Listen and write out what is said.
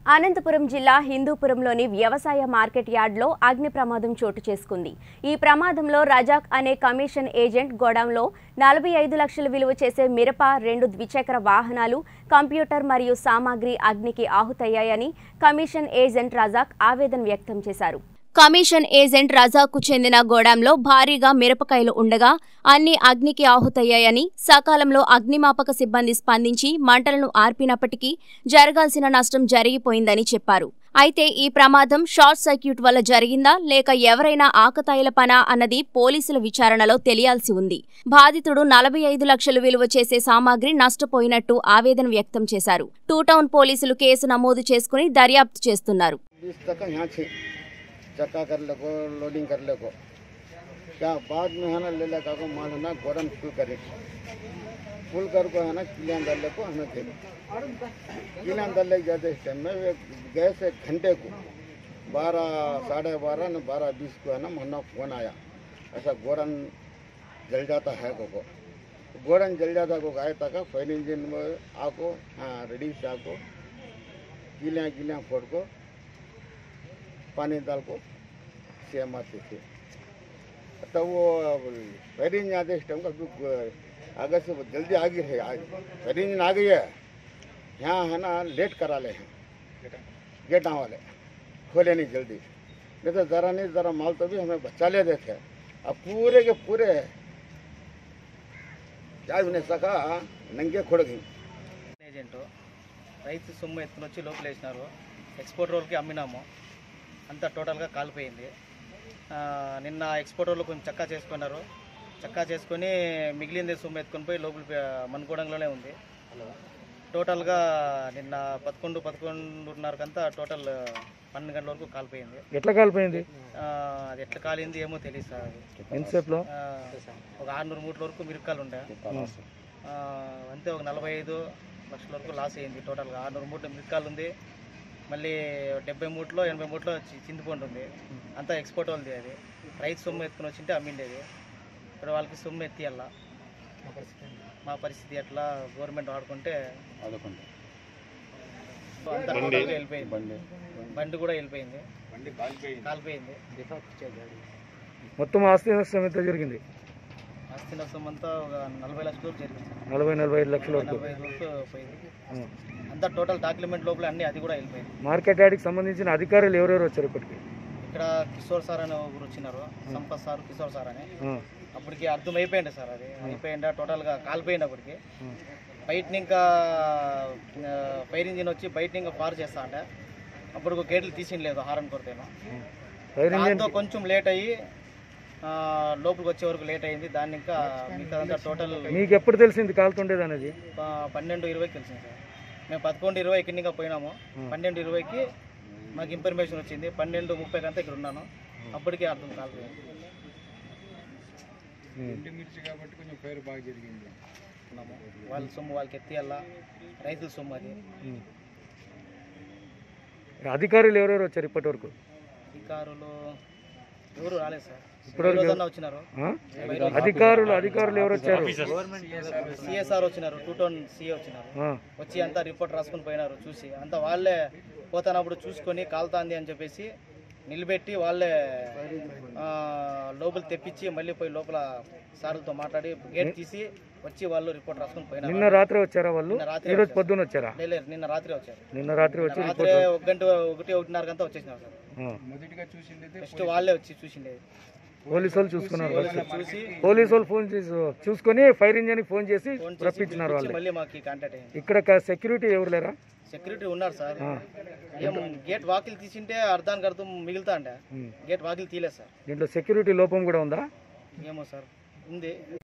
అనంతపురం జిల్లా హిందూపురంలోని వ్యవసాయ మార్కెట్ యార్డ్లో అగ్ని ప్రమాదం చోటు చేసుకుంది ఈ ప్రమాదంలో రజాక్ అనే కమిషన్ ఏజెంట్ గోడౌన్లో నలభై ఐదు లక్షలు విలువ చేసే మిరప రెండు ద్విచక్ర వాహనాలు కంప్యూటర్ మరియు సామాగ్రి అగ్నికి ఆహుతయ్యాయని కమిషన్ ఏజెంట్ రజాక్ ఆవేదన వ్యక్తం చేశారు కమిషన్ ఏజెంట్ రజాకు చెందిన గోడాంలో భారీగా మిరపకాయలు ఉండగా అన్ని అగ్నికి ఆహుతయ్యాయని సకాలంలో అగ్నిమాపక సిబ్బంది స్పందించి మంటలను ఆర్పినప్పటికీ జరగాల్సిన నష్టం జరిగిపోయిందని చెప్పారు అయితే ఈ ప్రమాదం షార్ట్ సర్క్యూట్ వల్ల జరిగిందా లేక ఎవరైనా ఆకతాయిల పనా అన్నది పోలీసుల విచారణలో తెలియాల్సి ఉంది బాధితుడు నలభై ఐదు లక్షలు విలువ చేసే సామాగ్రి నష్టపోయినట్టు ఆవేదన వ్యక్తం చేశారు టూ టౌన్ పోలీసులు కేసు నమోదు చేసుకుని దర్యాప్తు చేస్తున్నారు बीस तक यहाँ छे चक्का कर लेको लोडिंग कर लेको क्या बाद में है ना ले लेका को माल है ना गोरम फुल करे फुल कर को है ना किलियान डाल लेको हमें दे दो किलियान डाल लेके जाते इस टाइम में एक गए से घंटे को बारह साढ़े बारह न बारह बीस को है ना महीना फोन आया ऐसा गोरन जल जाता है को को गोरन जल जाता को आए तक फायर इंजन में आको हाँ रेडी से आको गिलियाँ गिलियाँ फोड़ को पानी डाल को सेम आते थे तो वो पैरिंग आते इस टाइम का जो अगर से वो जल्दी आ गई है आज पैरिंग आ गई है यहाँ है ना लेट करा ले हैं गेटा वाले खोले नहीं जल्दी नहीं तो ज़रा नहीं ज़रा माल तो भी हमें बचा लेते थे अब पूरे के पूरे जा भी नहीं सका नंगे खुड़ गई ఏజెంట్ రైతు సొమ్ము ఎత్తుకుని వచ్చి లోపల వేసినారు ఎక్స్పోర్ట్ రోల్కి అమ్మినాము అంతా టోటల్గా కాలిపోయింది ఆ, నిన్న ఎక్స్పోర్ట్ రోల్ కొంచెం చక్కా చేసుకున్నారు చక్కా చేసుకొని మిగిలింది సొమ్ము ఎత్తుకొని పోయి లోపల పె- మనుగోడంలోనే ఉంది టోటల్గా నిన్న పదకొండు పదకొండున్నరకంతా టోటల్ పన్నెండు గంటల వరకు కాలిపోయింది ఎట్లా కాలిపోయింది ఆ, అది ఎట్లా కాలింది ఏమో తెలియదు సార్ అది. ఎంతసేపులో ఆ, ఒక ఆరునూరు మూట్ల వరకు మిరకాలు ఉండే ఆ, అంతే ఒక నలభై ఐదు లక్షల వరకు లాస్ అయింది టోటల్గా ఆరునూరు మూట్ల మిరకాలు ఉంది మళ్ళీ డెబ్బై మూట్లో ఎనభై మూట్లో చి- చింతపండు ఉంది అంతా ఎక్స్పోర్ట్ వాళ్ళది అది రైతు సొమ్ము ఎత్తుకుని వచ్చింటే అమ్మిండేది ఇప్పుడు వాళ్ళకి సొమ్ము ఎత్తియాల మా పరిస్థితి ఎట్లా గవర్నమెంట్ ఆడుకుంటే అంతా టోటల్గా వెళ్ళిపోయింది బండి కూడా వెళ్ళిపోయింది కాలిపోయింది మొత్తం ఆస్తి నష్టం ఎంత జరిగింది ఆస్తి నష్టం అంతా ఒక నలభై లక్షల వరకు జరిగింది సార్. నలభై నలభై ఐదు లక్షల వరకు నలభై ఐదు వరకు పోయింది ఆ. అంతా టోటల్ డాక్యుమెంట్ లోపల అన్ని అది కూడా వెళ్ళిపోయింది మార్కెట్ యార్డ్కి సంబంధించిన అధికారులు ఎవరెవరు వచ్చారు ఇప్పటికి ఇక్కడ కిషోర్ సార్ అనే ఒకరు వచ్చినారు సంపత్ సార్ కిషోర్ సార్ అని ఆ, అప్పటికి అర్థం అయిపోయింది సార్ అది అయిపోయిందా టోటల్గా కాలిపోయింది అప్పటికి ఆ. బయట ఇంకా ఫైర్ ఇంజిన్ వచ్చి బయట ఇంకా ఫార్ చేస్తా అంటే అప్పుడు గేట్లు తీసిండలేదు హారన్ కొడితేను ఫైర్ ఇంజిన్ దాంతో కొంచెం లేట్ అయ్యి ఆ, లోపలికి వచ్చే వరకు లేట్ అయింది దాన్ని ఇంకా మిగతాదంతా టోటల్ మీకు ఎప్పుడు తెలిసింది కాలుతుండేది అనేది ఆ, పన్నెండు ఇరవైకి తెలిసింది సార్ మేము పదకొండు ఇరవైకి ఇంకా పోయినాము పన్నెండు ఇరవైకి మాకు ఇన్ఫర్మేషన్ వచ్చింది పన్నెండు ముప్పైకి అంతా ఇక్కడ ఉన్నాను అప్పటికే అర్థం కాలేదు ఉన్నాము వాళ్ళ సొమ్ము వాళ్ళకి ఎత్తియాల రైతుల సొమ్ము అది ఉమ్. అధికారులు ఎవరెవరు వచ్చారు ఇప్పటి వరకు అధికారులు ఎవరు రాలేదు సార్ ఇప్పుడు ఈ రోజన్నా వచ్చినారు అధికారులు అధికారులు ఎవరు వచ్చారు సిఎస్ఆర్ వచ్చినారు టూ టౌన్ సిఏ వచ్చినారు ఆ, వచ్చి అంతా రిపోర్ట్ రాసుకొని పోయినారు చూసి అంతా వాళ్ళే పోతానప్పుడు చూసుకొని కాలుతాంది అని చెప్పేసి నిలబెట్టి వాళ్ళే ఆ, లోపల తెప్పించి మళ్ళీ పోయి లోపల సార్లతో మాట్లాడి గేట్ తీసి వచ్చి వాళ్ళు రిపోర్ట్ రాసుకొని పోయినారు నిన్న రాత్రి వచ్చారా వాళ్ళు నిన్న రాత్రి ఈరోజు పొద్దున్న వచ్చారా లే- లేదు నిన్న రాత్రి వచ్చారు నిన్న రాత్రి వచ్చి రాత్రి ఒక గంట ఒకటి ఒకటిన్నర గంట వచ్చేసినారు సార్ ఆ. ఫస్ట్ వాళ్ళే వచ్చి చూసిండేది పోలీసు వాళ్ళు చూసుకున్నారు పోలీసులు చూసి పోలీసు వాళ్ళు ఫోన్ చేసి చూసుకొని ఫైర్ ఇంజిన్ ఫోన్ చేసి ఫోన్ చేసి రప్పించినారు పిలిపించి వాళ్ళు మళ్ళీ మాకు కాంటాక్ట్ అయ్యింది ఇక్కడ సెక్యూరిటీ ఎవరు లేరా సెక్యూరిటీ ఉన్నారు సార్ ఆ. ఏం గేట్ వాకిలు తీసింటే అర్థానికి అర్థం మిగులుతా అండి ఉమ్. గేట్ వాకిలు తీయలేదు సార్ దీంట్లో సెక్యూరిటీ లోపం కూడా ఉందా ఏమో సార్ ఉంది